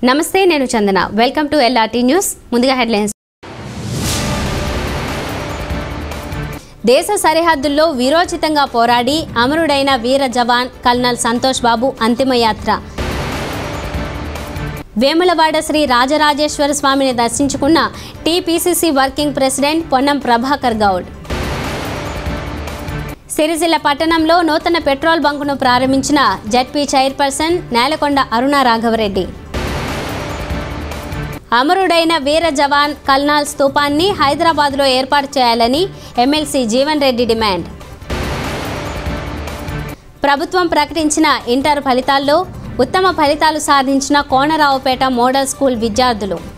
నమస్తే నేను Chandana welcome to LRT news ముందుగా హెడ్లైన్స్ దేశ సరిహద్దుల్లో వీరోచితంగా పోరాడి అమరుడైన వీర జవాన్ కల్నల్ సంతోష్ బాబు అంతిమయాత్ర వేములవాడ శ్రీ రాజరాజేశ్వర స్వామిని దర్శించుకున్న TPCC working president Ponnam Prabhakar Goud Sircilla పట్టణంలో నూతన పెట్రోల్ బంకును ప్రారంభించిన జడ్పీ చైర్పర్సన్ నేలకొండ అరుణ రాఘవరెడ్డి అమరుడైన వీర జవాన్ కల్నాల్ స్తూపాన్ని హైదరాబాద్లో ఏర్పాటు చేయాలని ఎమ్మెల్సీ జీవన్ రెడ్డి డిమాండ్ ప్రభుత్వం ప్రకటించిన ఇంటర్ ఫలితాల్లో ఉత్తమ ఫలితాలు సాధించిన కోనరావుపేట మోడల్ స్కూల్ విద్యార్థులు